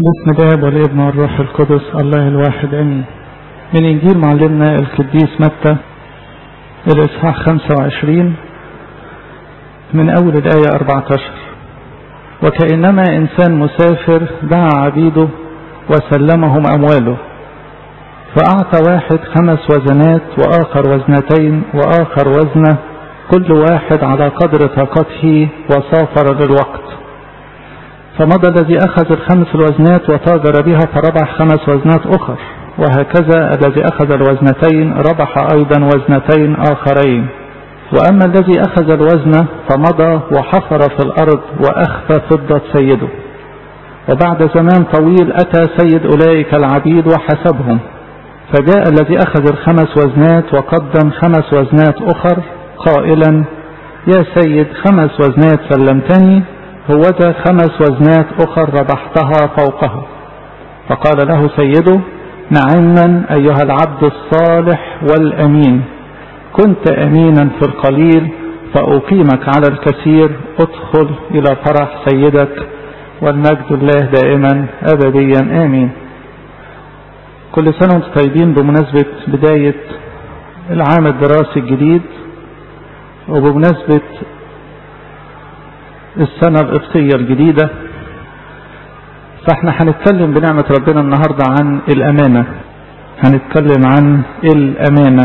بسم الله والابن والروح القدس الله الواحد امين من انجيل معلمنا القديس متى الاصحاح 25 من اول الايه 14 وكانما انسان مسافر دعا عبيده وسلمهم امواله فاعطى واحد خمس وزنات واخر وزنتين واخر وزنه كل واحد على قدر طاقته وسافر للوقت فمضى الذي أخذ الخمس الوزنات وتاجر بها فربح خمس وزنات أخر وهكذا الذي أخذ الوزنتين ربح أيضا وزنتين آخرين وأما الذي أخذ الوزن فمضى وحفر في الأرض وأخفى فضة سيده وبعد زمان طويل أتى سيد أولئك العبيد وحسبهم فجاء الذي أخذ الخمس وزنات وقدم خمس وزنات أخر قائلا يا سيد خمس وزنات سلمتني هوذا خمس وزنات أخر ربحتها فوقها فقال له سيده نعما أيها العبد الصالح والأمين كنت أمينا في القليل فأقيمك على الكثير ادخل إلى فرح سيدك والمجد الله دائما أبديا آمين كل سنة وانتم طيبين بمناسبة بداية العام الدراسي الجديد وبمناسبة السنة القبطية الجديدة فاحنا هنتكلم بنعمة ربنا النهاردة عن الأمانة هنتكلم عن الأمانة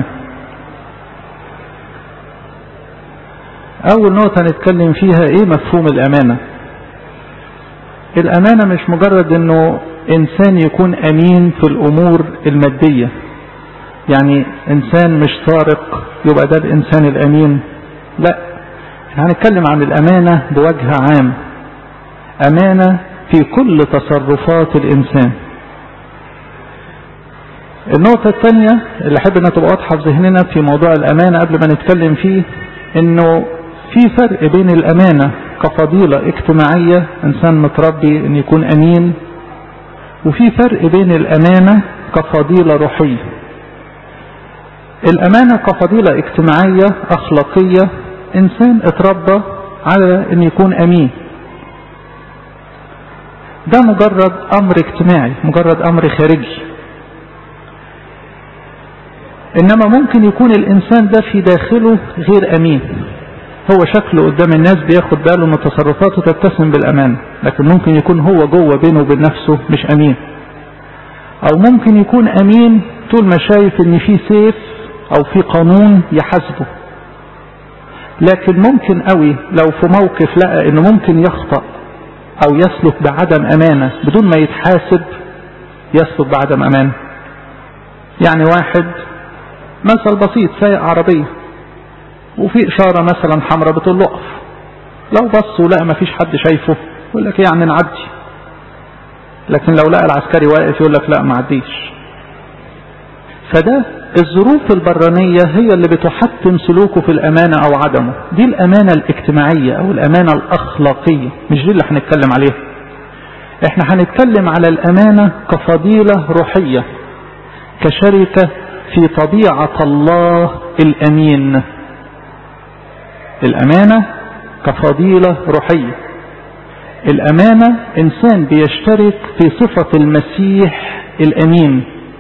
أول نقطة هنتكلم فيها إيه مفهوم الأمانة الأمانة مش مجرد إنه إنسان يكون أمين في الأمور المادية يعني إنسان مش سارق يبقى ده الإنسان الأمين لا هنتكلم عن الأمانة بوجه عام أمانة في كل تصرفات الإنسان النقطة الثانية اللي أحب أنها تبقى واضحة في ذهننا في موضوع الأمانة قبل ما نتكلم فيه إنه في فرق بين الأمانة كفضيلة اجتماعية إنسان متربي إن يكون أمين وفي فرق بين الأمانة كفضيلة روحية الأمانة كفضيلة اجتماعية أخلاقية إنسان اتربى على أن يكون أمين ده مجرد أمر اجتماعي مجرد أمر خارجي إنما ممكن يكون الإنسان ده في داخله غير أمين هو شكله قدام الناس بياخد باله ان تصرفاته تتسم بالأمان لكن ممكن يكون هو جوه بينه وبين نفسه مش أمين أو ممكن يكون أمين طول ما شايف ان في سيف أو في قانون يحاسبه لكن ممكن قوي لو في موقف لقى انه ممكن يخطأ او يسلك بعدم امانة بدون ما يتحاسب يسلك بعدم امانة يعني واحد مثل بسيط سايق عربية وفي اشارة مثلا حمراء بتقول له اقف لو بص ولقى ما فيش حد شايفه يقول لك يعني نعدي لكن لو لقى العسكري واقف يقول لك لا ما عديش فده الظروف البرانية هي اللي بتحتم سلوكه في الأمانة أو عدمه دي الأمانة الاجتماعية أو الأمانة الأخلاقية مش دي اللي هنتكلم عليها احنا هنتكلم على الأمانة كفضيلة روحية كشركة في طبيعة الله الأمين الأمانة كفضيلة روحية الأمانة إنسان بيشترك في صفة المسيح الأمين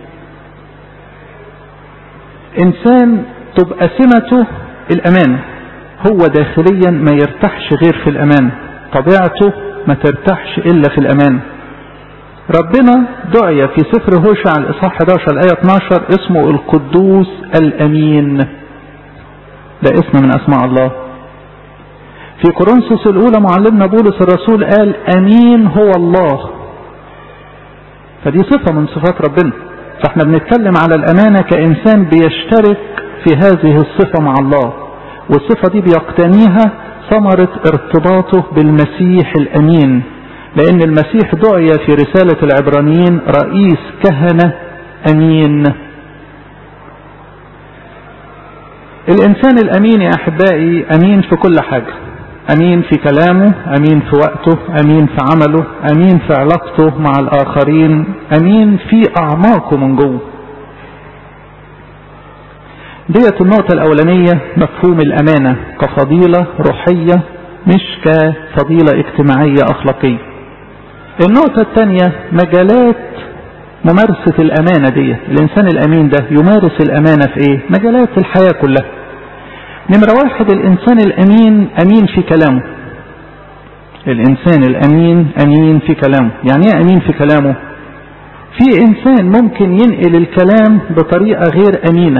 إنسان تبقى سمته الأمانة هو داخليا ما يرتاحش غير في الأمانة طبيعته ما ترتاحش إلا في الأمانة ربنا دعي في سفر هوشع الإصحاح 11 الآية 12 اسمه القدوس الأمين ده اسم من أسماء الله في كورنثوس الأولى معلمنا بولس الرسول قال أمين هو الله فدي صفة من صفات ربنا فاحنا بنتكلم على الأمانة كإنسان بيشترك في هذه الصفة مع الله والصفة دي بيقتنيها ثمرة ارتباطه بالمسيح الأمين لأن المسيح دعي في رسالة العبرانيين رئيس كهنة أمين الإنسان الأمين يا أحبائي أمين في كل حاجة أمين في كلامه أمين في وقته أمين في عمله أمين في علاقته مع الآخرين أمين في أعماقه من جوه ديت النقطة الأولانية مفهوم الأمانة كفضيلة روحية مش كفضيلة اجتماعية أخلاقية النقطة الثانية مجالات ممارسة الأمانة دي الإنسان الأمين ده يمارس الأمانة في إيه مجالات الحياة كلها نمرة واحد الإنسان الأمين أمين في كلامه الإنسان الأمين أمين في كلامه يعني إيه أمين في كلامه في إنسان ممكن ينقل الكلام بطريقة غير أمينة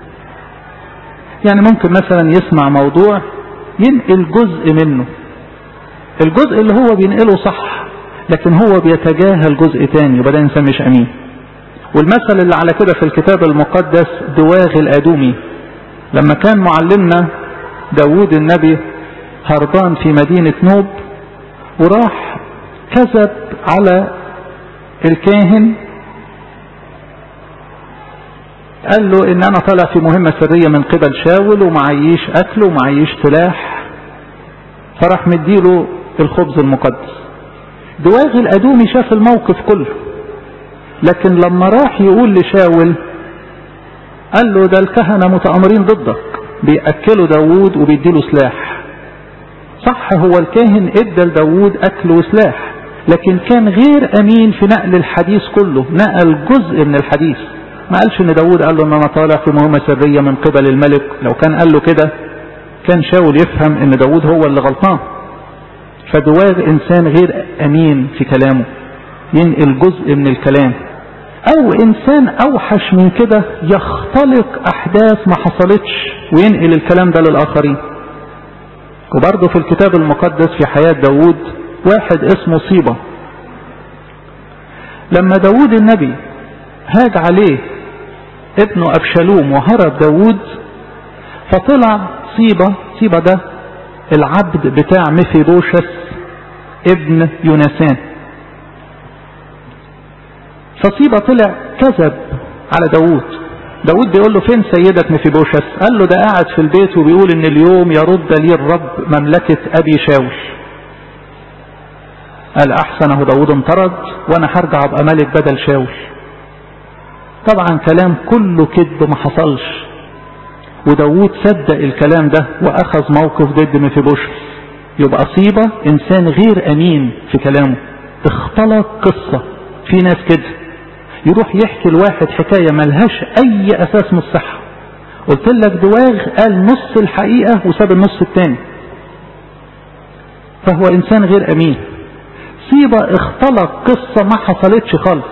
يعني ممكن مثلا يسمع موضوع ينقل جزء منه الجزء اللي هو بينقله صح لكن هو بيتجاهل جزء تاني يبقى ده انسان مش امين والمثل اللي على كده في الكتاب المقدس دواغ الادومي لما كان معلمنا داود النبي هربان في مدينة نوب وراح كذب على الكاهن قال له ان انا طالع في مهمة سرية من قبل شاول ومعيش اكل ومعيش سلاح فراح مديله الخبز المقدس دواغ الادومي شاف الموقف كله لكن لما راح يقول لشاول قال له ده الكهنة متآمرين ضدك بيأكلوا داوود وبيديله سلاح صح هو الكاهن ادى لداوود اكل وسلاح لكن كان غير امين في نقل الحديث كله نقل جزء من الحديث ما قالش ان داوود قال له ان انا طالع في مهمة سرية من قبل الملك لو كان قال له كده كان شاول يفهم ان داوود هو اللي غلطان فدواغ انسان غير امين في كلامه ينقل جزء من الكلام او انسان اوحش من كده يختلق احداث ما حصلتش وينقل الكلام ده للاخرين وبرضه في الكتاب المقدس في حياة داود واحد اسمه صيبة لما داود النبي هاج عليه ابنه أبشالوم وهرب داود فطلع صيبة صيبة ده العبد بتاع مفيبوشس ابن يونسان فصيبة طلع كذب على داود داود بيقول له فين سيدك مفيبوشس قال له ده قاعد في البيت وبيقول ان اليوم يرد لي الرب مملكة ابي شاول قال احسن اهو داود انطرد وانا هرجع ابقى ملك بدل شاول طبعا كلام كله كذب ما حصلش وداود صدق الكلام ده واخذ موقف ضد مفيبوشس يبقى صيبة انسان غير امين في كلامه اختلق قصة في ناس كده يروح يحكي الواحد حكاية ملهاش اي اساس من الصحة قلت لك دواغ قال نص الحقيقة وساب النص التاني فهو انسان غير امين صيبة اختلق قصة ما حصلتش خالص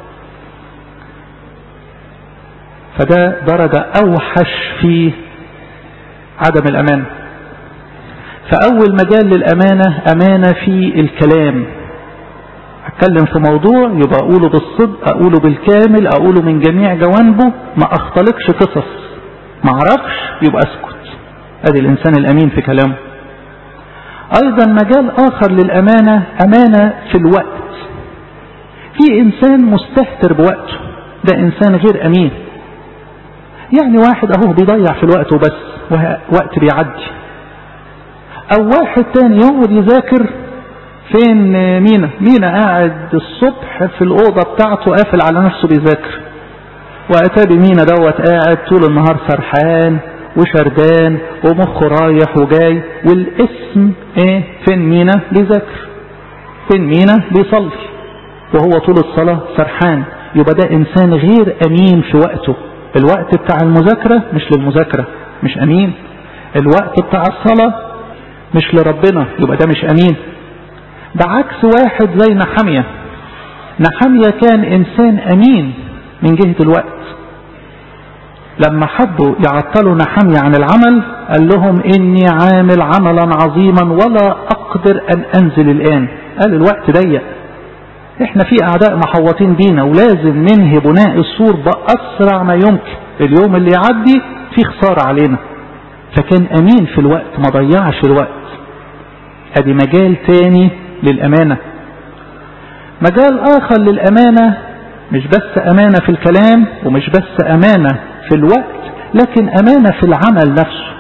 فده درجة اوحش في عدم الامانة فاول مجال للامانة امانة في الكلام اتكلم في موضوع يبقى اقوله بالصدق اقوله بالكامل اقوله من جميع جوانبه ما اختلقش قصص ما اعرفش يبقى اسكت ادي الانسان الامين في كلامه ايضا مجال اخر للامانة امانة في الوقت في انسان مستهتر بوقته ده انسان غير امين يعني واحد اهو بيضيع في الوقت وبس وقت بيعدي او واحد تاني يقعد يذاكر فين مينا مينا قاعد الصبح في الأوضة بتاعته قافل على نفسه بيذاكر وأتابي مينا دوت قاعد طول النهار سرحان وشردان ومخه رايح وجاي والاسم ايه فين مينا بيذاكر فين مينا بيصلي وهو طول الصلاة سرحان يبقى ده انسان غير امين في وقته الوقت بتاع المذاكرة مش للمذاكرة مش امين الوقت بتاع الصلاة مش لربنا يبقى ده مش امين بعكس واحد زي نحمية نحمية كان انسان امين من جهة الوقت لما حبوا يعطلوا نحمية عن العمل قال لهم اني عامل عملا عظيما ولا اقدر ان انزل الان قال الوقت ضيق احنا في اعداء محوطين بينا ولازم ننهي بناء السور باسرع ما يمكن اليوم اللي يعدي في خسارة علينا فكان امين في الوقت ما ضيعش الوقت ادي مجال تاني للأمانة مجال آخر للأمانة مش بس أمانة في الكلام ومش بس أمانة في الوقت لكن أمانة في العمل نفسه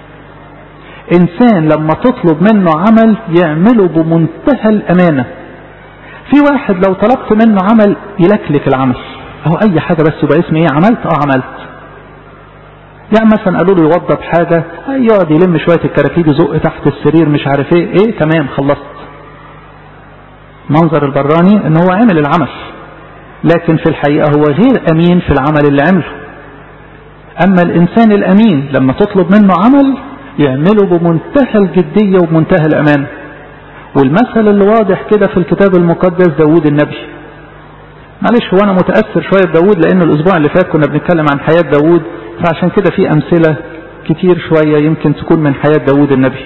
إنسان لما تطلب منه عمل يعمله بمنتهى الأمانة في واحد لو طلبت منه عمل يلكلك العمل أهو أي حاجة بس يبقى اسمه إيه عملت أه عملت يعني مثلا قالوا له يوضب حاجة يقعد يلم شوية الكراكيب يزق تحت السرير مش عارف ايه ايه تمام خلصت منظر البراني ان هو عمل العمل لكن في الحقيقة هو غير امين في العمل اللي عمله اما الانسان الامين لما تطلب منه عمل يعمله بمنتهى الجدية وبمنتهى الأمان والمثل اللي واضح كده في الكتاب المقدس داود النبي معلش هو أنا متأثر شوية بداود لأن الأسبوع اللي فات كنا بنتكلم عن حياة داود فعشان كده في أمثلة كتير شوية يمكن تكون من حياة داود النبي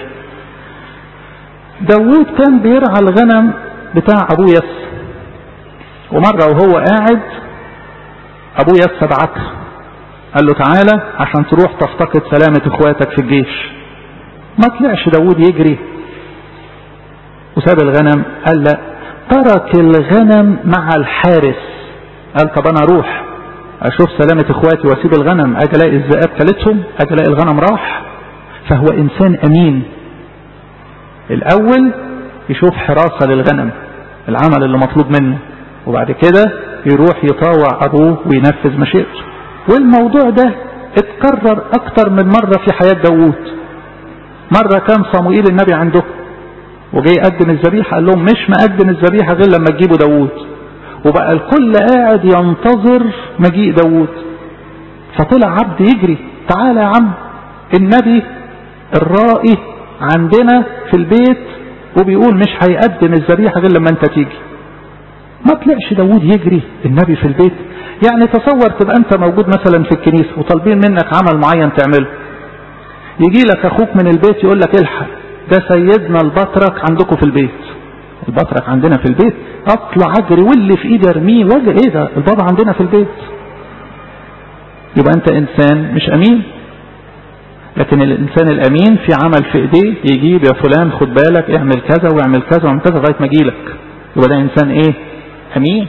داود كان بيرعى الغنم بتاع أبو يس ومرة وهو قاعد أبو يس بعته قال له تعالى عشان تروح تفتقد سلامة اخواتك في الجيش ما طلعش داود يجري وساب الغنم قال لا ترك الغنم مع الحارس قال طب انا اروح اشوف سلامة اخواتي واسيب الغنم اجي الاقي الذئاب كلتهم اجي الاقي الغنم راح فهو انسان امين الاول يشوف حراسة للغنم العمل اللي مطلوب منه وبعد كده يروح يطاوع ابوه وينفذ مشيئته والموضوع ده اتكرر اكتر من مرة في حياة داوود مرة كان صموئيل النبي عنده وجاي يقدم الذبيحة قال لهم مش مقدم الذبيحة غير لما تجيبوا داوود وبقى الكل قاعد ينتظر مجيء داوود فطلع عبد يجري تعالى يا عم النبي الرائي عندنا في البيت وبيقول مش هيقدم الذبيحة غير لما انت تيجي ما طلعش داوود يجري النبي في البيت يعني تصور تبقى انت موجود مثلا في الكنيسة وطالبين منك عمل معين تعمله يجي لك اخوك من البيت يقول لك الحق ده سيدنا البطرك عندكم في البيت البطرك عندنا في البيت اطلع اجري واللي في ايدي ارميه واجي ايه ده البابا عندنا في البيت يبقى انت انسان مش امين لكن الانسان الامين في عمل في ايديه يجيب يا فلان خد بالك اعمل كذا واعمل كذا واعمل كذا لغايه ما اجي لك يبقى ده انسان ايه امين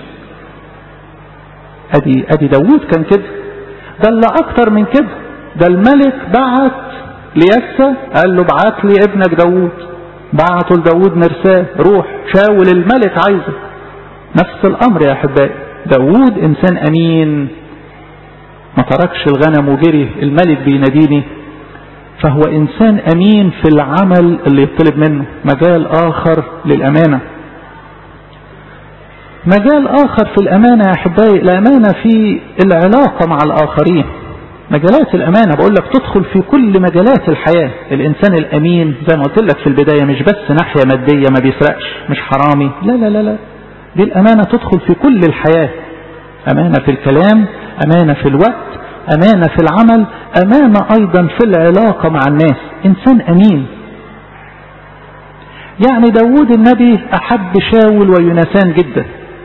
ادي ادي داوود كان كده ده اللي اكتر من كده ده الملك بعت ليسى قال له ابعت لي ابنك داوود بعته لداوود مرساه روح شاول الملك عايزه نفس الامر يا احبائي داوود انسان امين ما تركش الغنم وجري الملك بيناديني فهو انسان امين في العمل اللي يطلب منه مجال اخر للامانه مجال آخر في الأمانة يا أحبائي الأمانة في العلاقة مع الآخرين مجالات الأمانة بقول لك تدخل في كل مجالات الحياة الإنسان الأمين زي ما قلت لك في البداية مش بس ناحية مادية ما بيسرقش مش حرامي لا لا لا لا دي الأمانة تدخل في كل الحياة أمانة في الكلام أمانة في الوقت أمانة في العمل أمانة أيضا في العلاقة مع الناس إنسان أمين يعني داود النبي أحب شاول ويونسان جدا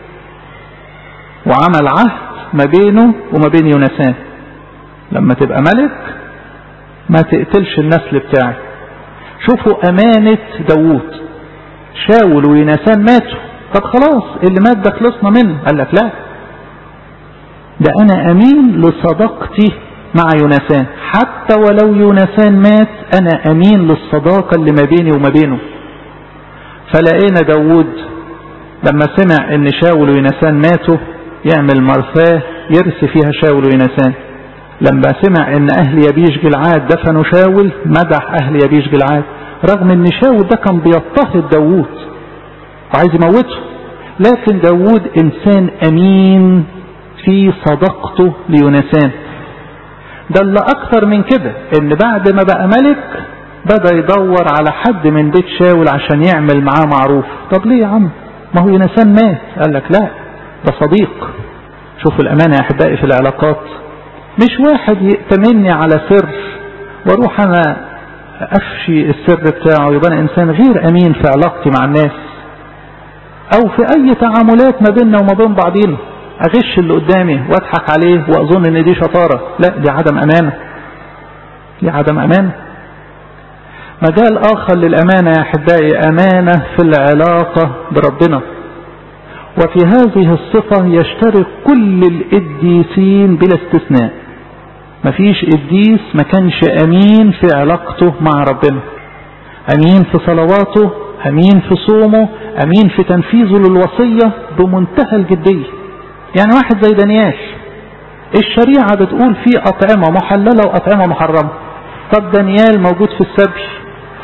وعمل عهد ما بينه وما بين يونسان لما تبقى ملك ما تقتلش النسل بتاعي شوفوا أمانة داوود شاول ويونسان ماتوا طب خلاص اللي مات ده خلصنا منه قال لك لا ده أنا أمين لصداقتي مع يونسان حتى ولو يونسان مات أنا أمين للصداقة اللي ما بيني وما بينه فلقينا داوود لما سمع ان شاول وينسان ماتوا يعمل مرثاه يرثي فيها شاول وينسان لما سمع ان اهل يبيش جلعاد دفنوا شاول مدح اهل يبيش جلعاد رغم ان شاول ده كان بيضطهد داوود وعايز يموته لكن داوود انسان امين في صداقته ليونسان ده اللي اكتر من كده ان بعد ما بقى ملك بدأ يدور على حد من بيت شاول عشان يعمل معاه معروف طب ليه يا عم ما هو يونسان مات قال لك لا ده صديق شوفوا الأمانة يا أحبائي في العلاقات مش واحد يأتمني على سر واروح أنا أفشي السر بتاعه يبقى أنا إنسان غير أمين في علاقتي مع الناس أو في أي تعاملات ما بيننا وما بين بعضينا أغش اللي قدامي وأضحك عليه وأظن إن دي شطارة لا دي عدم أمانة دي عدم أمانة مجال آخر للأمانة يا أحبائي أمانة في العلاقة بربنا وفي هذه الصفة يشترك كل القديسين بلا استثناء مفيش قديس ما كانش أمين في علاقته مع ربنا أمين في صلواته أمين في صومه أمين في تنفيذه للوصية بمنتهى الجدية يعني واحد زي دانيال الشريعة بتقول في أطعمة محللة وأطعمة محرمة طب دانيال موجود في السبي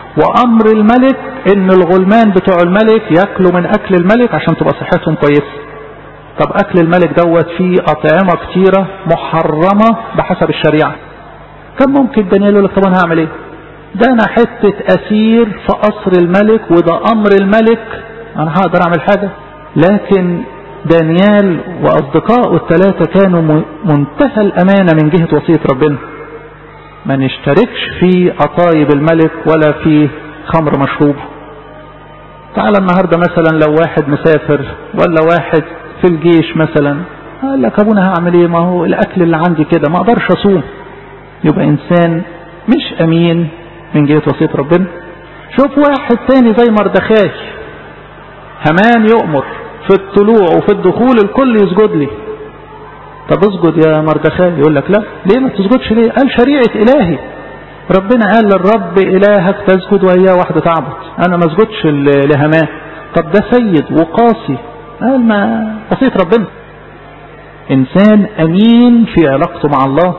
وامر الملك ان الغلمان بتوع الملك ياكلوا من اكل الملك عشان تبقى صحتهم كويسه طب اكل الملك دوت فيه اطعمه كتيره محرمه بحسب الشريعه كان ممكن دانيال يقول لك طب انا هعمل ايه ده انا حته اسير في قصر الملك وده امر الملك انا هقدر اعمل حاجه لكن دانيال واصدقائه الثلاثه كانوا منتهى الامانه من جهه وصيه ربنا ما نشتركش في قطايب الملك ولا في خمر مشروب تعال النهارده مثلا لو واحد مسافر ولا واحد في الجيش مثلا قال لك ابونا هعمل ايه ما هو الاكل اللي عندي كده ما اقدرش اصوم يبقى انسان مش امين من جهه وصيه ربنا شوف واحد تاني زي مردخاي همان يؤمر في الطلوع وفي الدخول الكل يسجد لي طب اسجد يا مردخاي يقول لك لا ليه ما تسجدش ليه قال شريعة إلهي ربنا قال للرب إلهك تسجد وإياه وحده تعبد أنا ما اسجدش لهمان طب ده سيد وقاسي قال ما وصية ربنا إنسان أمين في علاقته مع الله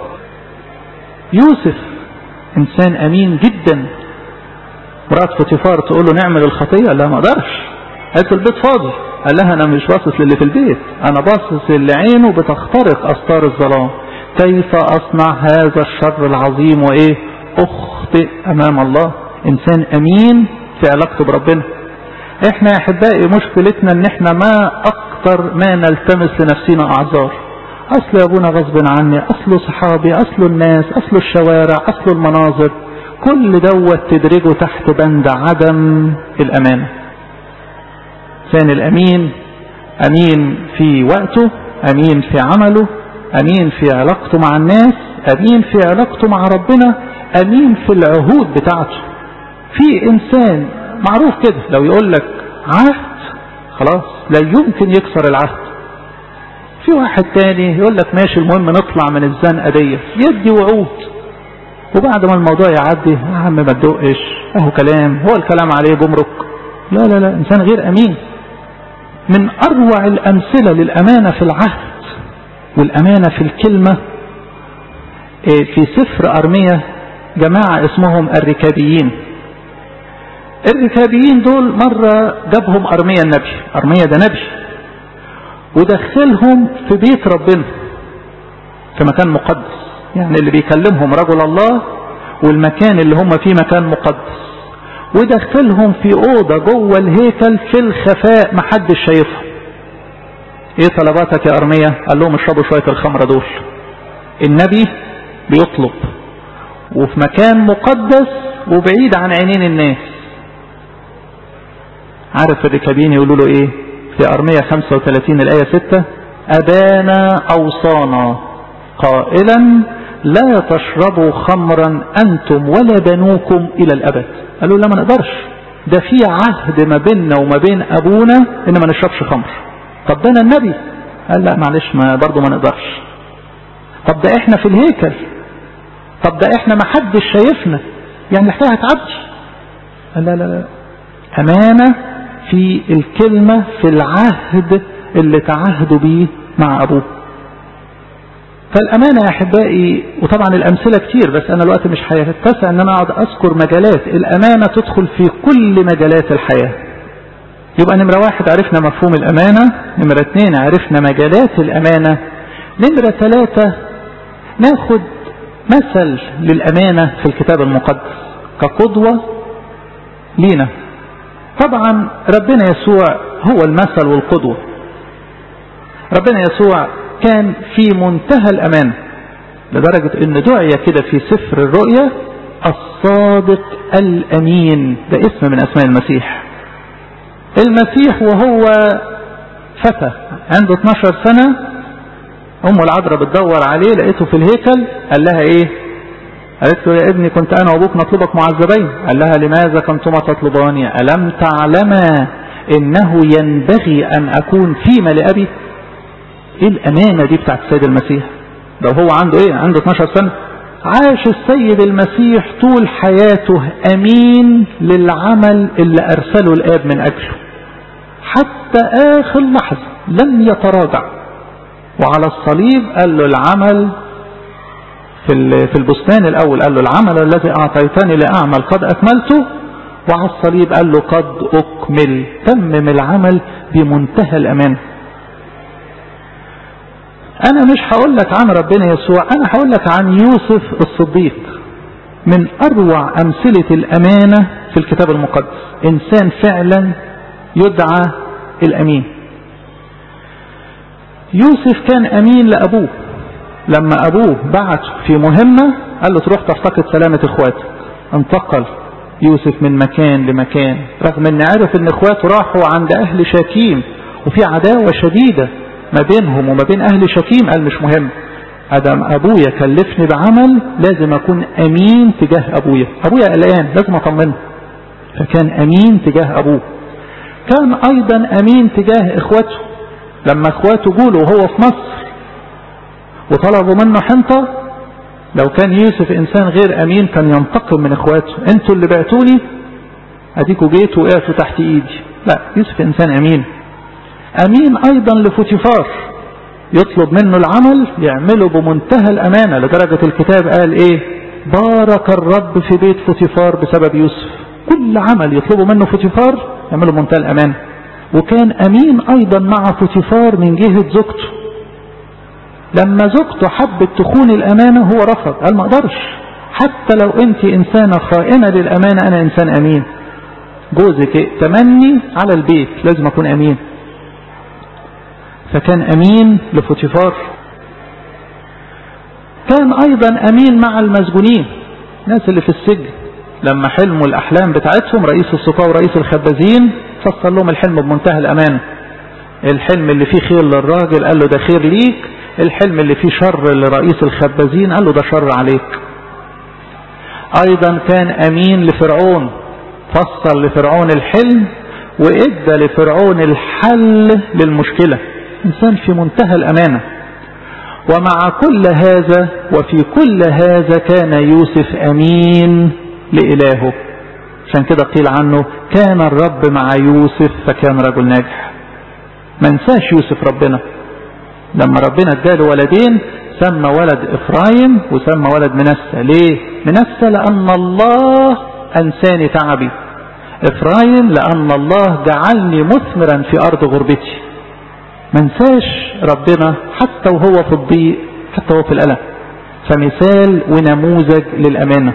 يوسف إنسان أمين جدا مرات فوتيفار تقول له نعمل الخطية قال لها ما اقدرش قالت البيت فاضي قال لها انا مش باصص للي في البيت انا باصص اللي عينه بتخترق استار الظلام كيف اصنع هذا الشر العظيم وايه اخطئ امام الله انسان امين في علاقته بربنا احنا يا احبائي مشكلتنا ان احنا ما اكتر ما نلتمس لنفسنا اعذار اصل يا ابونا غصب عني اصله صحابي اصله الناس اصله الشوارع اصله المناظر كل دوت تدرجه تحت بند عدم الامانه الإنسان الأمين أمين في وقته أمين في عمله أمين في علاقته مع الناس أمين في علاقته مع ربنا أمين في العهود بتاعته في إنسان معروف كده لو يقول لك عهد خلاص لا يمكن يكسر العهد في واحد تاني يقول لك ماشي المهم نطلع من الزنقة دي يدي وعود وبعد ما الموضوع يعدي يا عم ما تدقش اهو كلام هو الكلام عليه جمرك لا لا لا انسان غير امين من أروع الأمثلة للأمانة في العهد والأمانة في الكلمة في سفر أرمية جماعة اسمهم الركابيين الركابيين دول مرة جابهم أرمية النبي أرمية ده نبي ودخلهم في بيت ربنا في مكان مقدس يعني اللي بيكلمهم رجل الله والمكان اللي هم فيه مكان مقدس ودخلهم في أوضة جوه الهيكل في الخفاء محدش شايفهم ايه طلباتك يا أرمية قال لهم اشربوا شوية الخمرة دول النبي بيطلب وفي مكان مقدس وبعيد عن عينين الناس عارف الركابين يقولوا له ايه في أرمية 35 الآية 6 أبانا أوصانا قائلا لا تشربوا خمرا أنتم ولا بنوكم إلى الأبد قالوا لا ما نقدرش ده في عهد ما بيننا وما بين أبونا إن ما نشربش خمر طب ده أنا النبي قال لا معلش ما برضه ما نقدرش طب ده احنا في الهيكل طب ده احنا ما حدش شايفنا يعني الحكايه هتعدي قال لا لا لا أمانة في الكلمة في العهد اللي تعهدوا بيه مع أبوه فالأمانة يا أحبائي وطبعا الأمثلة كتير بس أنا الوقت مش هيتسع أن أنا أقعد أذكر مجالات الأمانة تدخل في كل مجالات الحياة يبقى نمرة واحد عرفنا مفهوم الأمانة نمرة اتنين عرفنا مجالات الأمانة نمرة ثلاثة ناخد مثل للأمانة في الكتاب المقدس كقدوة لينا طبعا ربنا يسوع هو المثل والقدوة ربنا يسوع كان في منتهى الأمان لدرجة أن دعي كده في سفر الرؤيا الصادق الأمين ده اسم من أسماء المسيح المسيح وهو فتى عنده 12 سنة أمه العذراء بتدور عليه لقيته في الهيكل قال لها إيه قالت له يا ابني كنت أنا وأبوك نطلبك معذبين قال لها لماذا كنتما تطلباني ألم تعلما إنه ينبغي أن أكون فيما لأبي ايه الامانة دي بتاعت السيد المسيح ده هو عنده ايه عنده 12 سنة عاش السيد المسيح طول حياته امين للعمل اللي ارسله الاب من اجله حتى اخر لحظة لم يتراجع وعلى الصليب قال له العمل في في البستان الاول قال له العمل الذي اعطيتني لاعمل قد اكملته وعلى الصليب قال له قد أكمل تمم العمل بمنتهى الأمان أنا مش هقول لك عن ربنا يسوع أنا هقول لك عن يوسف الصديق من أروع أمثلة الأمانة في الكتاب المقدس إنسان فعلا يدعى الأمين يوسف كان أمين لأبوه لما أبوه بعت في مهمة قال له تروح تفتقد سلامة إخواتك انتقل يوسف من مكان لمكان رغم ان عرف ان اخواته راحوا عند اهل شاكيم وفي عداوة شديدة ما بينهم وما بين اهل شاكيم قال مش مهم ادم ابويا كلفني بعمل لازم اكون امين تجاه ابويا ابويا قلقان لازم اطمنه فكان امين تجاه ابوه كان ايضا امين تجاه اخواته لما اخواته جولوا وهو في مصر وطلبوا منه حنطة لو كان يوسف انسان غير امين كان ينتقم من اخواته انتوا اللي بعتوني اديكوا جيتوا وقعتوا تحت ايدي لا يوسف انسان امين امين ايضا لفوتيفار يطلب منه العمل يعمله بمنتهى الامانة لدرجة الكتاب قال ايه بارك الرب في بيت فوتيفار بسبب يوسف كل عمل يطلبه منه فوتيفار يعمله بمنتهى الامانة وكان امين ايضا مع فوتيفار من جهة زوجته لما زوجته حبت تخون الامانة هو رفض قال ما اقدرش حتى لو انت انسانة خائنة للامانة انا انسان امين جوزك تمني على البيت لازم اكون امين فكان امين لفوتيفار كان ايضا امين مع المسجونين الناس اللي في السجن لما حلموا الاحلام بتاعتهم رئيس السطاة ورئيس الخبازين فصل لهم الحلم بمنتهى الامان الحلم اللي فيه خير للراجل قال له ده خير ليك الحلم اللي فيه شر لرئيس الخبازين قال له ده شر عليك ايضا كان امين لفرعون فصل لفرعون الحلم وادى لفرعون الحل للمشكلة انسان في منتهى الامانة ومع كل هذا وفي كل هذا كان يوسف امين لالهه عشان كده قيل عنه كان الرب مع يوسف فكان رجل ناجح ما انساش يوسف ربنا لما ربنا اداله ولدين سمى ولد افرايم وسمى ولد منسى ليه منسى لان الله انساني تعبي افرايم لان الله جعلني مثمرا في ارض غربتي ما انساش ربنا حتى وهو في الضيق حتى وهو في الالم فمثال ونموذج للامانه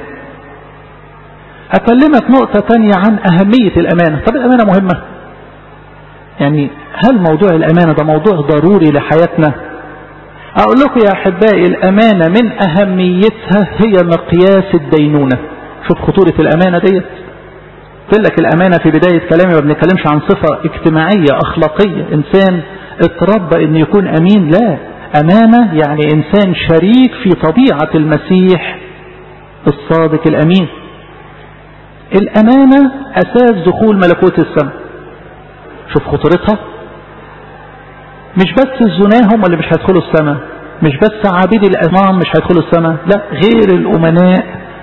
اكلمك نقطة تانية عن اهمية الامانة طب الامانة مهمة يعني هل موضوع الامانة ده موضوع ضروري لحياتنا اقول لكم يا احبائي الامانة من اهميتها هي مقياس الدينونة شوف خطورة الامانة ديت قلت لك الامانة في بداية كلامي ما بنتكلمش عن صفة اجتماعية اخلاقية انسان اتربى ان يكون امين لا امانة يعني انسان شريك في طبيعة المسيح الصادق الامين الامانة اساس دخول ملكوت السماء شوف خطورتها مش بس الزناه هم اللي مش هيدخلوا السماء مش بس عابد الامام مش هيدخلوا السماء لا غير الامناء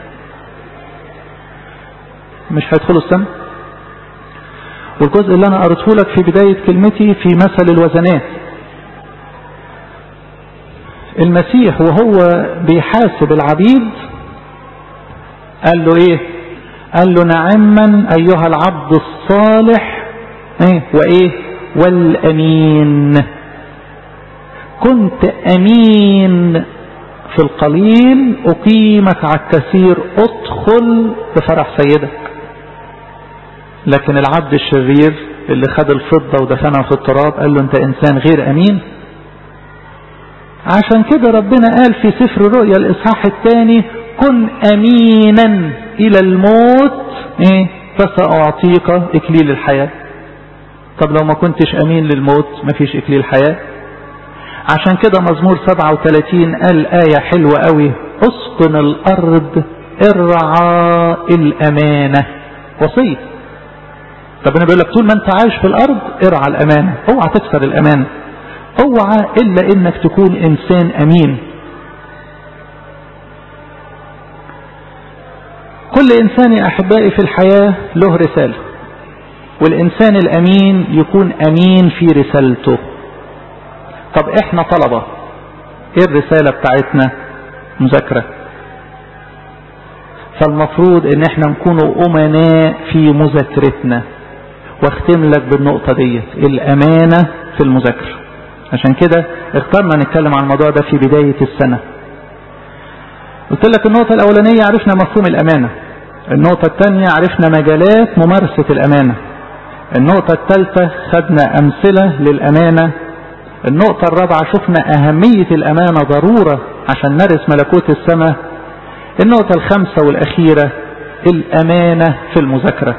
مش هيدخلوا السماء والجزء اللي انا قريته لك في بداية كلمتي في مثل الوزنات المسيح وهو بيحاسب العبيد قال له ايه قال له نعما ايها العبد الصالح ايه وايه والامين كنت امين في القليل اقيمك على الكثير ادخل بفرح سيدك لكن العبد الشرير اللي خد الفضة ودفنها في التراب قال له انت انسان غير امين عشان كده ربنا قال في سفر الرؤيا الاصحاح الثاني كن امينا الى الموت ايه فساعطيك اكليل الحياة طب لو ما كنتش امين للموت مفيش اكليل حياة عشان كده مزمور 37 قال آية حلوة قوي اسكن الارض ارعى الامانة وصية ربنا بيقول لك طول ما انت عايش في الارض ارعى الامانة اوعى تكسر الامانة اوعى الا انك تكون انسان امين كل انسان يا احبائي في الحياة له رسالة والانسان الامين يكون امين في رسالته طب احنا طلبة ايه الرسالة بتاعتنا مذاكرة فالمفروض ان احنا نكون امناء في مذاكرتنا واختم لك بالنقطة ديت الامانة في المذاكرة عشان كده اخترنا نتكلم عن الموضوع ده في بداية السنة قلت لك النقطة الاولانية عرفنا مفهوم الامانة النقطة الثانية عرفنا مجالات ممارسة الامانة النقطة الثالثة خدنا امثلة للامانة النقطة الرابعة شفنا اهمية الامانة ضرورة عشان نرث ملكوت السماء النقطة الخامسة والأخيرة الأمانة في المذاكرة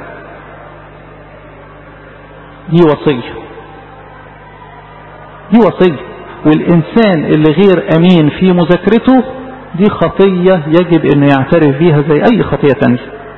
دي وصية دي وصية والإنسان اللي غير أمين في مذاكرته دي خطية يجب أنه يعترف بيها زي أي خطية تانية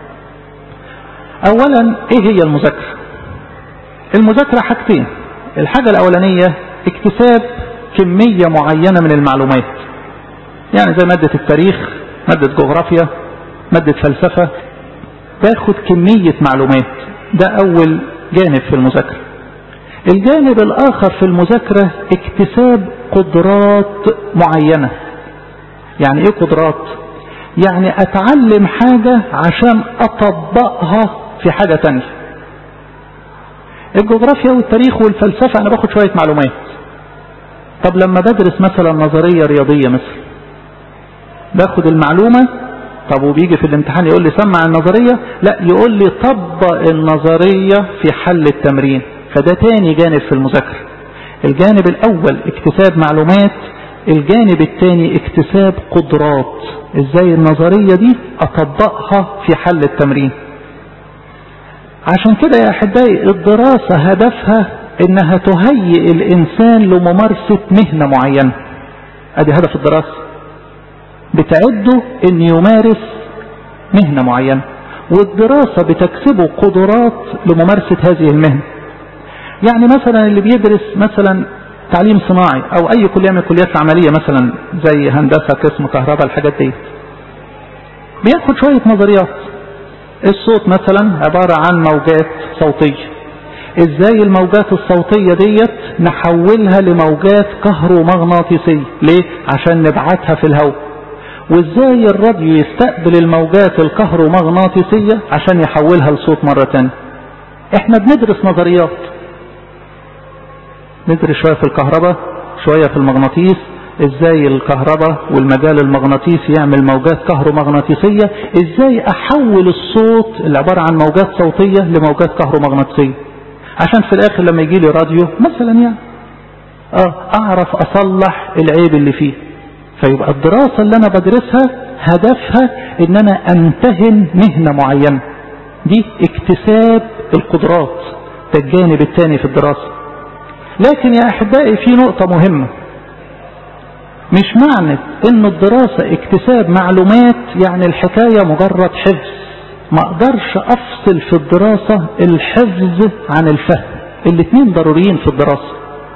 أولا إيه هي المذاكرة المذاكرة حاجتين الحاجة الأولانية اكتساب كمية معينة من المعلومات يعني زي مادة التاريخ مادة جغرافيا مادة فلسفة باخد كمية معلومات ده أول جانب في المذاكرة الجانب الآخر في المذاكرة اكتساب قدرات معينة يعني ايه قدرات يعني اتعلم حاجة عشان اطبقها في حاجة تانية الجغرافيا والتاريخ والفلسفة انا باخد شوية معلومات طب لما بدرس مثلا نظرية رياضية مثلا باخد المعلومة طب وبيجي في الامتحان يقول لي سمع النظرية لا يقول لي طبق النظرية في حل التمرين فده تاني جانب في المذاكرة الجانب الاول اكتساب معلومات الجانب الثاني اكتساب قدرات ازاي النظرية دي اطبقها في حل التمرين عشان كده يا احبائي الدراسة هدفها انها تهيئ الانسان لممارسة مهنة معينة ادي هدف الدراسة بتعده ان يمارس مهنة معينة والدراسة بتكسبه قدرات لممارسة هذه المهنة يعني مثلا اللي بيدرس مثلا تعليم صناعي او اي كلية من الكليات العملية مثلا زي هندسة قسم كهرباء الحاجات دي بياخد شوية نظريات الصوت مثلا عبارة عن موجات صوتية ازاي الموجات الصوتية ديت نحولها لموجات كهرومغناطيسية ليه عشان نبعتها في الهواء وازاي الراديو يستقبل الموجات الكهرومغناطيسية عشان يحولها لصوت مرة تانية احنا بندرس نظريات ندرس شوية في الكهرباء شوية في المغناطيس ازاي الكهرباء والمجال المغناطيسي يعمل موجات كهرومغناطيسية ازاي احول الصوت اللي عبارة عن موجات صوتية لموجات كهرومغناطيسية عشان في الاخر لما يجي لي راديو مثلا يعني اه اعرف اصلح العيب اللي فيه فيبقى الدراسة اللي انا بدرسها هدفها ان انا امتهن مهنة معينة دي اكتساب القدرات ده الجانب الثاني في الدراسة لكن يا احبائي في نقطة مهمة مش معنى ان الدراسة اكتساب معلومات يعني الحكاية مجرد حفظ ما اقدرش افصل في الدراسة الحفظ عن الفهم الاتنين ضروريين في الدراسة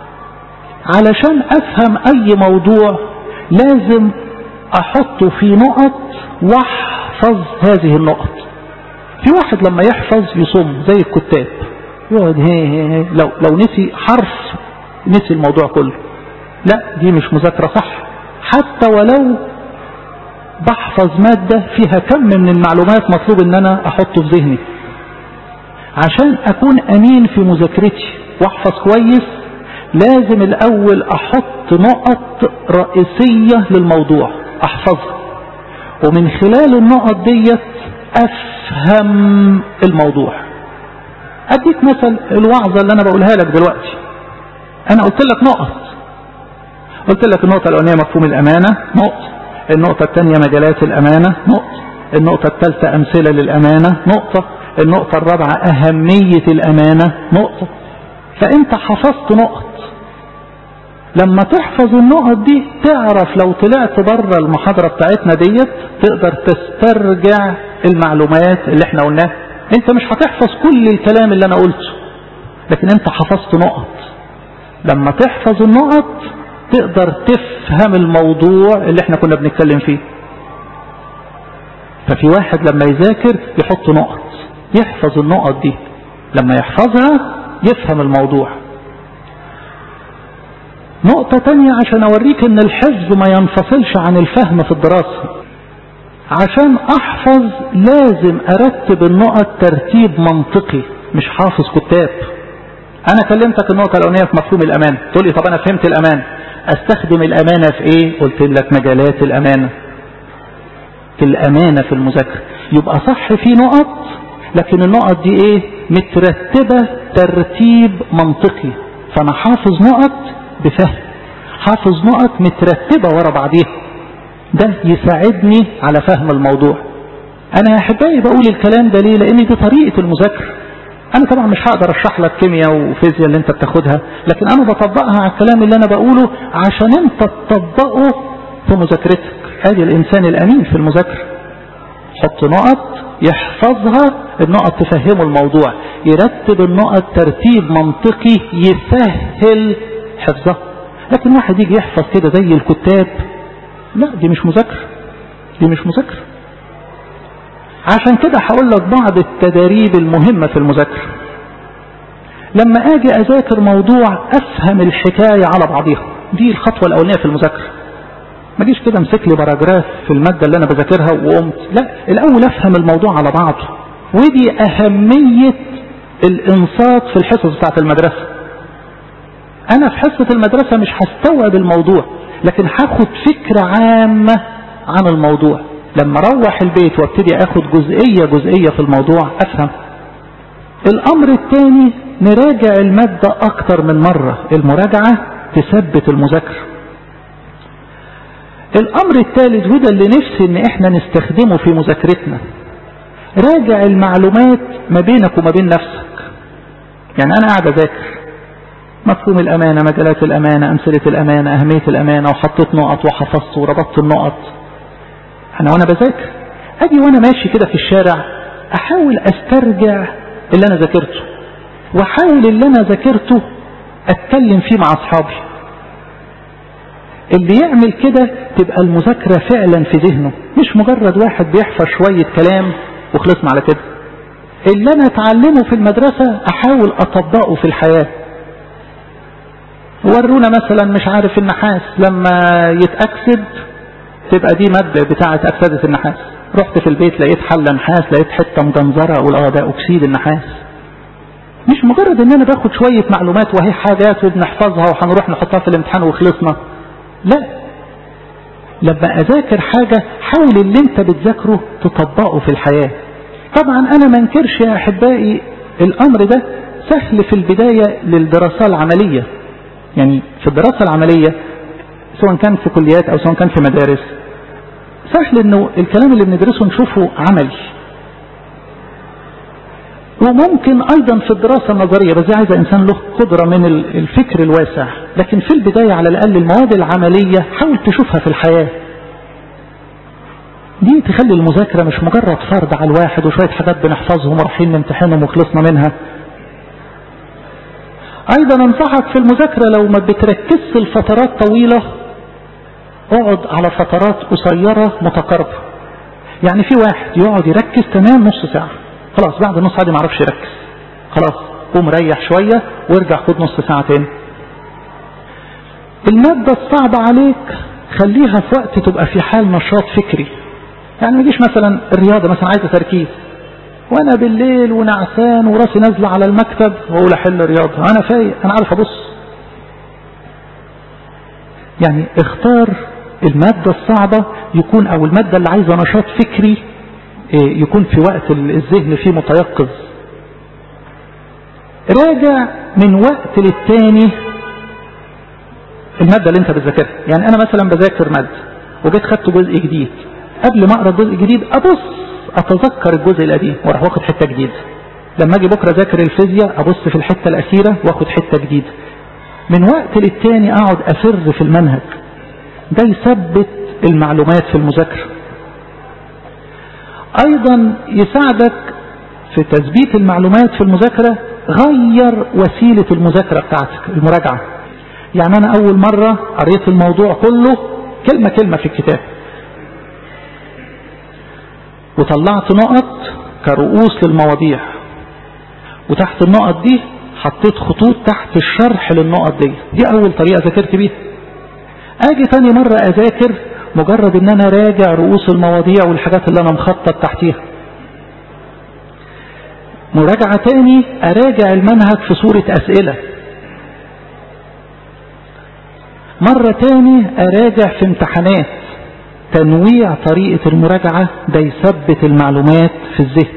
علشان افهم اي موضوع لازم احطه في نقط واحفظ هذه النقط في واحد لما يحفظ يصم زي الكتاب يقعد هي هي هي لو, لو نسي حرف نسي الموضوع كله لا دي مش مذاكرة صح حتى ولو بحفظ مادة فيها كم من المعلومات مطلوب ان انا احطه في ذهني عشان اكون امين في مذاكرتي واحفظ كويس لازم الاول احط نقط رئيسية للموضوع احفظها ومن خلال النقط ديت افهم الموضوع اديك مثل الوعظة اللي انا بقولها لك دلوقتي انا قلت لك نقط قلت لك النقطة الاولانية مفهوم الامانة نقطة النقطة الثانية مجالات الامانة نقطة النقطة الثالثة امثلة للامانة نقطة النقطة الرابعة اهمية الامانة نقطة فانت حفظت نقط لما تحفظ النقط دي تعرف لو طلعت بره المحاضرة بتاعتنا ديت تقدر تسترجع المعلومات اللي احنا قلناها انت مش هتحفظ كل الكلام اللي انا قلته لكن انت حفظت نقط لما تحفظ النقط تقدر تفهم الموضوع اللي احنا كنا بنتكلم فيه ففي واحد لما يذاكر يحط نقط يحفظ النقط دي لما يحفظها يفهم الموضوع نقطة تانية عشان اوريك ان الحفظ ما ينفصلش عن الفهم في الدراسة عشان احفظ لازم ارتب النقط ترتيب منطقي مش حافظ كتاب انا كلمتك النقطة الاولانية في مفهوم الامان تقول لي طب انا فهمت الامان استخدم الامانة في ايه قلت لك مجالات الامانة في الامانة في المذاكرة يبقى صح في نقط لكن النقط دي ايه مترتبة ترتيب منطقي فانا حافظ نقط بفهم حافظ نقط مترتبة ورا بعضيها ده يساعدني على فهم الموضوع انا يا احبائي بقول الكلام ده ليه لان دي طريقة المذاكرة انا طبعا مش هقدر اشرح لك كيمياء وفيزياء اللي انت بتاخدها لكن انا بطبقها على الكلام اللي انا بقوله عشان انت تطبقه في مذاكرتك ادي الانسان الامين في المذاكرة حط نقط يحفظها النقط تفهمه الموضوع يرتب النقط ترتيب منطقي يسهل حفظها لكن واحد يجي يحفظ كده زي الكتاب لا دي مش مذاكرة دي مش مذاكرة عشان كده هقول لك بعض التداريب المهمة في المذاكرة لما اجي اذاكر موضوع افهم الحكاية على بعضها دي الخطوة الاولانية في المذاكرة ما جيش كده امسك لي باراجراف في المادة اللي انا بذاكرها وقمت لا الاول افهم الموضوع على بعضه ودي اهمية الانصات في الحصص بتاعت المدرسة انا في حصة المدرسة مش هستوعب الموضوع لكن هاخد فكرة عامة عن الموضوع لما اروح البيت وابتدي اخد جزئية جزئية في الموضوع افهم الامر الثاني نراجع المادة اكتر من مرة المراجعة تثبت المذاكرة الامر الثالث وده اللي نفسي ان احنا نستخدمه في مذاكرتنا راجع المعلومات ما بينك وما بين نفسك يعني انا قاعد اذاكر مفهوم الامانة مجالات الامانة امثلة الامانة اهمية الامانة وحطيت نقط وحفظت وربطت النقط انا وانا بذاكر اجي وانا ماشي كده في الشارع احاول استرجع اللي انا ذاكرته واحاول اللي انا ذاكرته اتكلم فيه مع اصحابي اللي يعمل كده تبقى المذاكرة فعلا في ذهنه مش مجرد واحد بيحفظ شوية كلام وخلصنا على كده اللي انا اتعلمه في المدرسة احاول اطبقه في الحياة ورونا مثلا مش عارف النحاس لما يتأكسد تبقى دي مادة بتاعة أكسدة النحاس رحت في البيت لقيت حلة نحاس لقيت حتة مجنزرة أقول اه ده أكسيد النحاس مش مجرد ان انا باخد شوية معلومات وهي حاجات وبنحفظها وهنروح نحطها في الامتحان وخلصنا لا لما اذاكر حاجة حاول اللي انت بتذاكره تطبقه في الحياة طبعا انا ما انكرش يا احبائي الامر ده سهل في البداية للدراسة العملية يعني في الدراسة العملية سواء كان في كليات او سواء كان في مدارس سهل انه الكلام اللي بندرسه نشوفه عملي وممكن ايضا في الدراسة النظرية بس دي عايزة انسان له قدرة من الفكر الواسع لكن في البداية على الاقل المواد العملية حاول تشوفها في الحياة دي تخلي المذاكرة مش مجرد فرض على الواحد وشوية حاجات بنحفظهم ورايحين نمتحنهم وخلصنا منها ايضا انصحك في المذاكرة لو ما بتركزش الفترات طويلة اقعد على فترات قصيرة متقاربة يعني في واحد يقعد يركز تمام نص ساعة خلاص بعد نص ساعة دي ما عرفش يركز خلاص قوم ريح شوية وارجع خد نص ساعة تاني المادة الصعبة عليك خليها في وقت تبقى في حال نشاط فكري يعني ما يجيش مثلا الرياضة مثلا عايزة تركيز وانا بالليل ونعسان وراسي نازلة على المكتب واقول احل رياضة انا فايق انا عارف ابص يعني اختار المادة الصعبة يكون او المادة اللي عايزة نشاط فكري يكون في وقت الذهن فيه متيقظ راجع من وقت للتاني المادة اللي انت بتذاكرها يعني انا مثلا بذاكر مادة وجيت خدت جزء جديد قبل ما اقرا جزء جديد ابص اتذكر الجزء القديم واروح واخد حته جديده لما اجي بكره اذاكر الفيزياء ابص في الحته الاخيره واخد حته جديده من وقت للتاني اقعد افر في المنهج ده يثبت المعلومات في المذاكره ايضا يساعدك في تثبيت المعلومات في المذاكره غير وسيله المذاكره بتاعتك المراجعه يعني انا اول مره قريت الموضوع كله كلمه كلمه في الكتاب وطلعت نقط كرؤوس للمواضيع وتحت النقط دي حطيت خطوط تحت الشرح للنقط دي دي اول طريقة ذاكرت بيها اجي تاني مرة اذاكر مجرد ان انا راجع رؤوس المواضيع والحاجات اللي انا مخطط تحتيها مراجعة تاني اراجع المنهج في صورة اسئلة مرة تاني اراجع في امتحانات تنويع طريقة المراجعة ده يثبت المعلومات في الذهن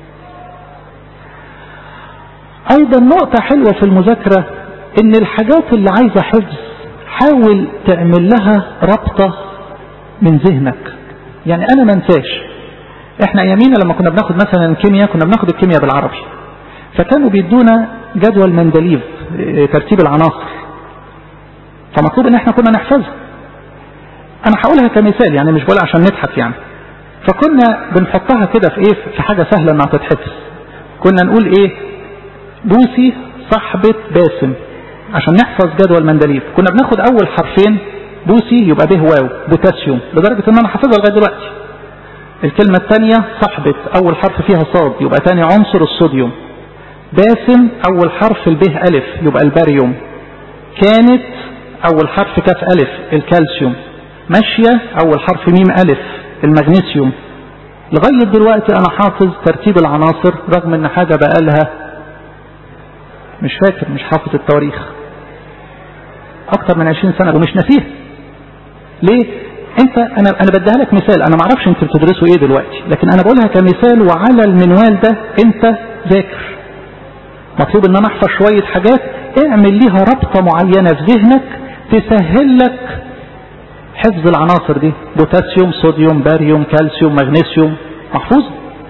ايضا نقطة حلوة في المذاكرة ان الحاجات اللي عايزة حفظ حاول تعمل لها ربطة من ذهنك يعني انا ما انساش احنا ايامينا لما كنا بناخد مثلا الكيمياء كنا بناخد الكيمياء بالعربي فكانوا بيدونا جدول مندليف ترتيب العناصر فمطلوب ان احنا كنا نحفظها انا هقولها كمثال يعني مش بقولها عشان نضحك يعني فكنا بنحطها كده في ايه في حاجة سهلة انها تتحفظ كنا نقول ايه بوسي صاحبة باسم عشان نحفظ جدول مندليف كنا بناخد اول حرفين بوسي يبقى به واو بوتاسيوم لدرجة ان انا حافظها لغاية دلوقتي الكلمة الثانية صاحبة اول حرف فيها صاد يبقى ثاني عنصر الصوديوم باسم اول حرف البه الف يبقى الباريوم كانت اول حرف كاف الف الكالسيوم ماشية اول حرف ميم الف المغنيسيوم لغاية دلوقتي انا حافظ ترتيب العناصر رغم ان حاجة بقالها مش فاكر مش حافظ التواريخ اكتر من 20 سنة ومش ناسيه ليه انت انا انا بديها لك مثال انا ما اعرفش انت بتدرسوا ايه دلوقتي لكن انا بقولها كمثال وعلى المنوال ده انت ذاكر مطلوب ان انا احفظ شوية حاجات اعمل ليها ربطة معينة في ذهنك تسهل لك حفظ العناصر دي بوتاسيوم صوديوم باريوم كالسيوم مغنيسيوم محفوظ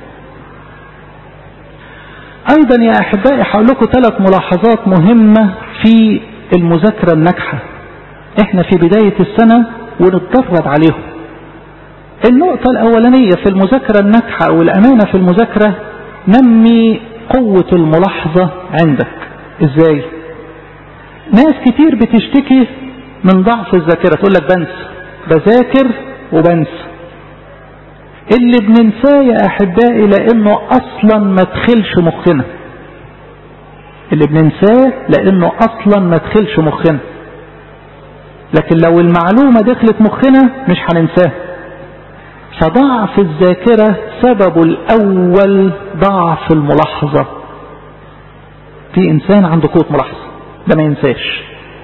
ايضا يا احبائي هقول لكم ثلاث ملاحظات مهمة في المذاكرة الناجحة احنا في بداية السنة ونتدرب عليهم النقطة الاولانية في المذاكرة الناجحة او الامانة في المذاكرة نمي قوة الملاحظة عندك ازاي ناس كتير بتشتكي من ضعف الذاكرة تقول لك بنسى بذاكر وبنسى اللي بننساه يا احبائي لانه اصلا ما تخلش مخنا اللي بننساه لانه اصلا ما تخلش مخنا لكن لو المعلومة دخلت مخنا مش هننساها فضعف الذاكرة سببه الاول ضعف الملاحظة في انسان عنده قوة ملاحظة ده ما ينساش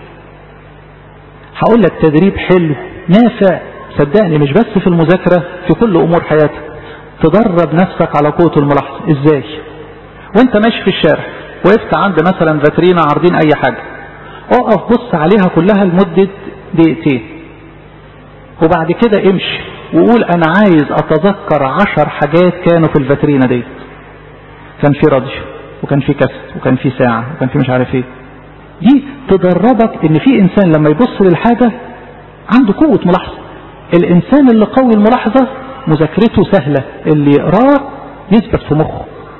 هقول لك تدريب حلو نافع صدقني مش بس في المذاكرة في كل امور حياتك تدرب نفسك على قوة الملاحظة ازاي وانت ماشي في الشارع وقفت عند مثلا فاترينا عارضين اي حاجة اقف بص عليها كلها لمدة دقيقتين وبعد كده امشي وقول انا عايز اتذكر عشر حاجات كانوا في الفاترينا دي كان في راديو وكان في كاسيت وكان في ساعة وكان في مش عارف ايه دي تدربك ان في انسان لما يبص للحاجة عنده قوة ملاحظة الانسان اللي قوي الملاحظة مذاكرته سهلة اللي يقراه يثبت في مخه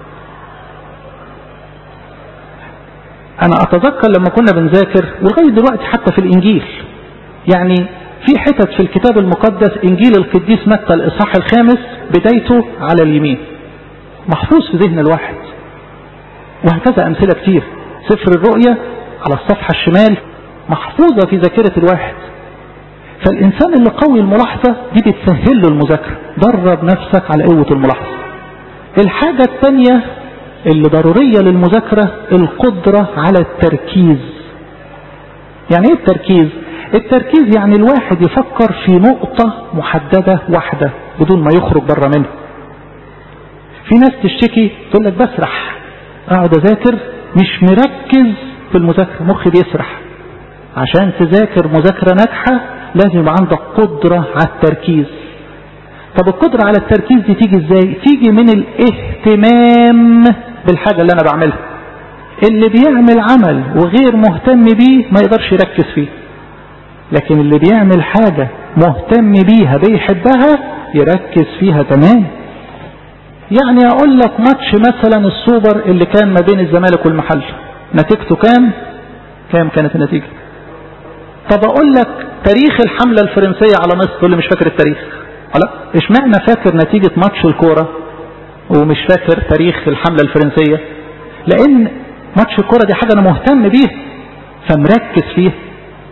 انا اتذكر لما كنا بنذاكر ولغاية دلوقتي حتى في الانجيل يعني في حتت في الكتاب المقدس انجيل القديس متى الاصحاح الخامس بدايته على اليمين محفوظ في ذهن الواحد وهكذا امثلة كتير سفر الرؤية على الصفحة الشمال محفوظة في ذاكرة الواحد فالإنسان اللي قوي الملاحظة دي بتسهل له المذاكرة درب نفسك على قوة الملاحظة الحاجة الثانية اللي ضرورية للمذاكرة القدرة على التركيز يعني ايه التركيز التركيز يعني الواحد يفكر في نقطة محددة واحدة بدون ما يخرج بره منها في ناس تشتكي تقول لك بسرح اقعد اذاكر مش مركز في المذاكرة مخي بيسرح عشان تذاكر مذاكرة ناجحة لازم يبقى عندك قدرة على التركيز طب القدرة على التركيز دي تيجي ازاي تيجي من الاهتمام بالحاجة اللي انا بعملها اللي بيعمل عمل وغير مهتم بيه ما يقدرش يركز فيه لكن اللي بيعمل حاجة مهتم بيها بيحبها يركز فيها تمام يعني اقول لك ماتش مثلا السوبر اللي كان ما بين الزمالك والمحل نتيجته كام كام كانت النتيجة طب اقول لك تاريخ الحملة الفرنسية على مصر تقول لي مش فاكر التاريخ لا اشمعنى فاكر نتيجة ماتش الكورة ومش فاكر تاريخ الحملة الفرنسية لان ماتش الكورة دي حاجة انا مهتم بيها فمركز فيها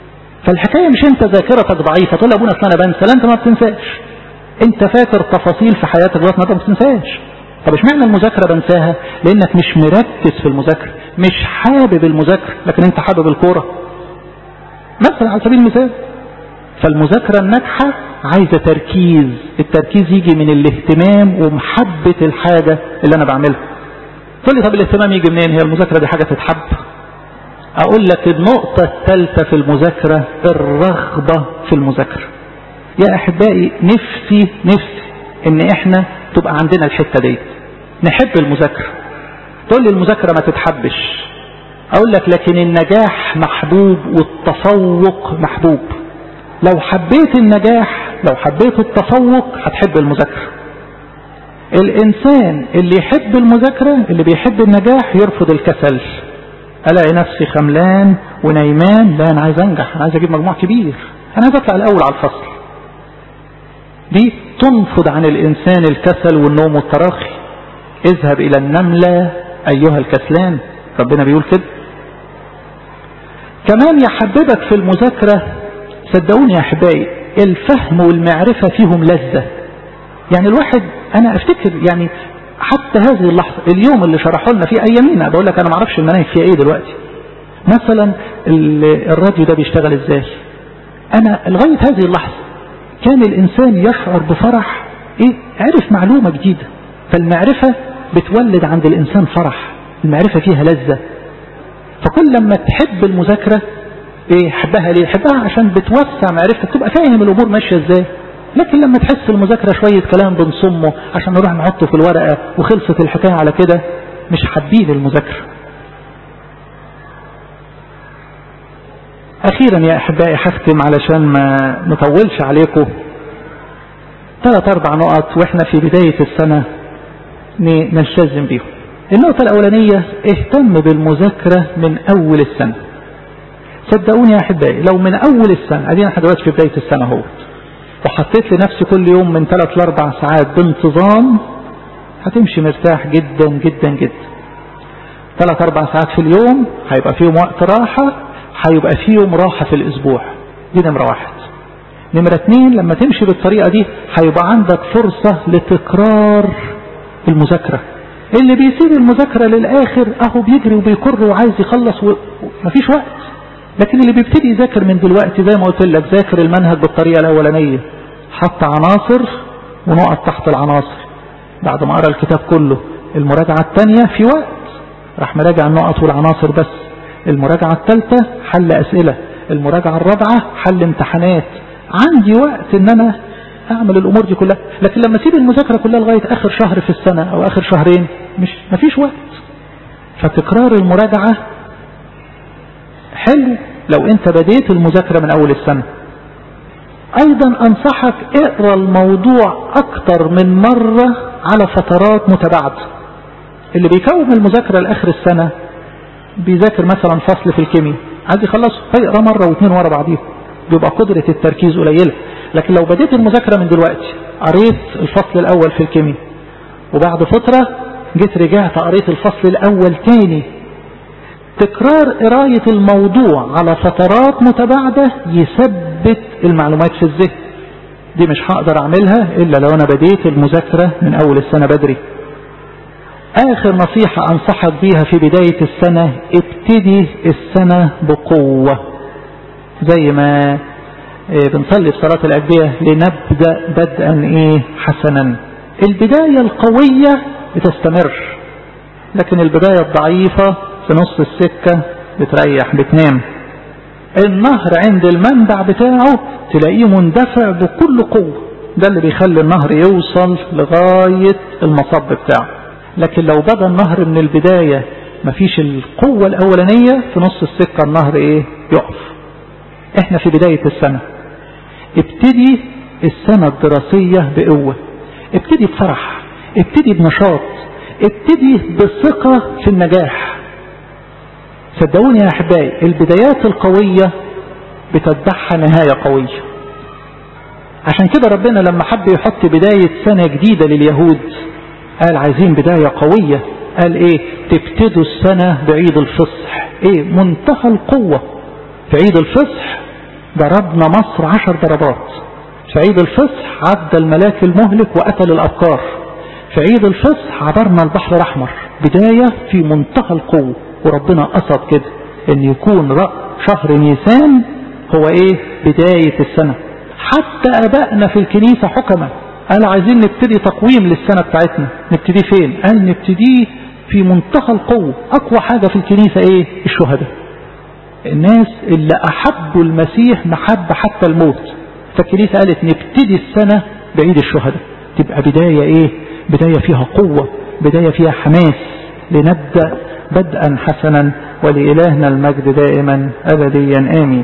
فالحكاية مش انت ذاكرتك ضعيفة تقول لابونا اصل انا بنسى لا انت ما بتنساش انت فاكر تفاصيل في حياتك لغايه ما انت ما بتنساش طب اشمعنى المذاكرة بنساها لانك مش مركز في المذاكرة مش حابب المذاكرة لكن انت حابب الكورة مثلا على سبيل المثال فالمذاكرة الناجحة عايزة تركيز التركيز يجي من الاهتمام ومحبة الحاجة اللي انا بعملها تقول لي طب الاهتمام يجي منين هي المذاكرة دي حاجة تتحب اقول لك النقطة الثالثة في المذاكرة الرغبة في المذاكرة يا احبائي نفسي نفسي ان احنا تبقى عندنا الحتة دي نحب المذاكرة تقول لي المذاكرة ما تتحبش اقول لك لكن النجاح محبوب والتفوق محبوب لو حبيت النجاح لو حبيت التفوق هتحب المذاكرة الانسان اللي يحب المذاكرة اللي بيحب النجاح يرفض الكسل الاقي نفسي خملان ونايمان لا انا عايز انجح انا عايز اجيب مجموع كبير انا عايز اطلع الاول على الفصل دي تنفض عن الانسان الكسل والنوم والتراخي اذهب الى النملة ايها الكسلان ربنا بيقول كده كمان يحببك في المذاكرة صدقوني يا احبائي الفهم والمعرفة فيهم لذة يعني الواحد انا افتكر يعني حتى هذه اللحظة اليوم اللي شرحوا لنا فيه ايامينا بقول لك انا ما اعرفش المناهج فيها ايه دلوقتي مثلا الراديو ده بيشتغل ازاي انا لغاية هذه اللحظة كان الانسان يشعر بفرح ايه عرف معلومة جديدة فالمعرفة بتولد عند الانسان فرح المعرفة فيها لذة فكل لما تحب المذاكرة ايه حبها ليه حبها عشان بتوسع معرفتك تبقى فاهم الامور ماشية ازاي لكن لما تحس المذاكرة شوية كلام بنصمه عشان نروح نحطه في الورقة وخلصت الحكاية على كده مش حابين المذاكرة اخيرا يا احبائي هختم علشان ما نطولش عليكم ثلاث اربع نقط واحنا في بداية السنة نلتزم بيهم النقطة الاولانية اهتم بالمذاكرة من اول السنة صدقوني يا احبائي لو من اول السنة ادينا احنا دلوقتي في بداية السنة اهوت وحطيت لنفسي كل يوم من ثلاث لاربع ساعات بانتظام هتمشي مرتاح جدا جدا جدا ثلاث اربع ساعات في اليوم هيبقى فيهم وقت راحة هيبقى فيهم راحة في الاسبوع دي نمرة واحد نمرة اتنين لما تمشي بالطريقة دي هيبقى عندك فرصة لتكرار المذاكرة اللي بيسيب المذاكرة للآخر اهو بيجري وبيكر وعايز يخلص ومفيش وقت لكن اللي بيبتدي يذاكر من دلوقتي زي ما قلت لك ذاكر المنهج بالطريقة الأولانية حط عناصر ونقط تحت العناصر بعد ما قرأ الكتاب كله المراجعة الثانية في وقت راح مراجع النقط والعناصر بس المراجعة الثالثة حل أسئلة المراجعة الرابعة حل امتحانات عندي وقت ان انا اعمل الامور دي كلها لكن لما اسيب المذاكرة كلها لغاية اخر شهر في السنة او اخر شهرين مش مفيش وقت فتكرار المراجعة حلو لو انت بديت المذاكرة من اول السنة ايضا انصحك اقرا الموضوع اكتر من مرة على فترات متباعدة اللي بيكون المذاكرة لاخر السنة بيذاكر مثلا فصل في الكيمياء عايز يخلصه فيقرا مرة واثنين ورا بعضيهم بيبقى قدرة التركيز قليلة لكن لو بديت المذاكرة من دلوقتي قريت الفصل الاول في الكيمياء وبعد فترة جيت رجعت قريت الفصل الاول تاني تكرار قراية الموضوع على فترات متباعدة يثبت المعلومات في الذهن دي مش هقدر اعملها الا لو انا بديت المذاكرة من اول السنة بدري اخر نصيحة انصحك بيها في بداية السنة ابتدي السنة بقوة زي ما بنصلي في صلاة الاجبية لنبدأ بدءا ايه حسنا البداية القوية بتستمر لكن البداية الضعيفة في نص السكة بتريح بتنام النهر عند المنبع بتاعه تلاقيه مندفع بكل قوة ده اللي بيخلي النهر يوصل لغاية المصب بتاعه لكن لو بدا النهر من البداية مفيش القوة الأولانية في نص السكة النهر ايه يقف احنا في بداية السنة ابتدي السنة الدراسية بقوة ابتدي بفرح ابتدي بنشاط ابتدي بثقة في النجاح صدقوني يا احبائي البدايات القوية بتتبعها نهاية قوية عشان كده ربنا لما حب يحط بداية سنة جديدة لليهود قال عايزين بداية قوية قال ايه تبتدوا السنة بعيد الفصح ايه منتهى القوة في عيد الفصح ضربنا مصر عشر ضربات في عيد الفصح عدى الملاك المهلك وقتل الأبكار في عيد الفصح عبرنا البحر الأحمر بداية في منتهى القوة وربنا قصد كده ان يكون رأ شهر نيسان هو ايه بداية السنة حتى ابائنا في الكنيسة حكمة قال عايزين نبتدي تقويم للسنة بتاعتنا نبتدي فين قال نبتدي في منتهى القوة اقوى حاجة في الكنيسة ايه الشهداء الناس اللي احبوا المسيح محبة حتى الموت فالكنيسة قالت نبتدي السنة بعيد الشهداء تبقى بداية ايه بداية فيها قوة بداية فيها حماس لنبدأ بدءا حسنا ولإلهنا المجد دائما أبديا آمين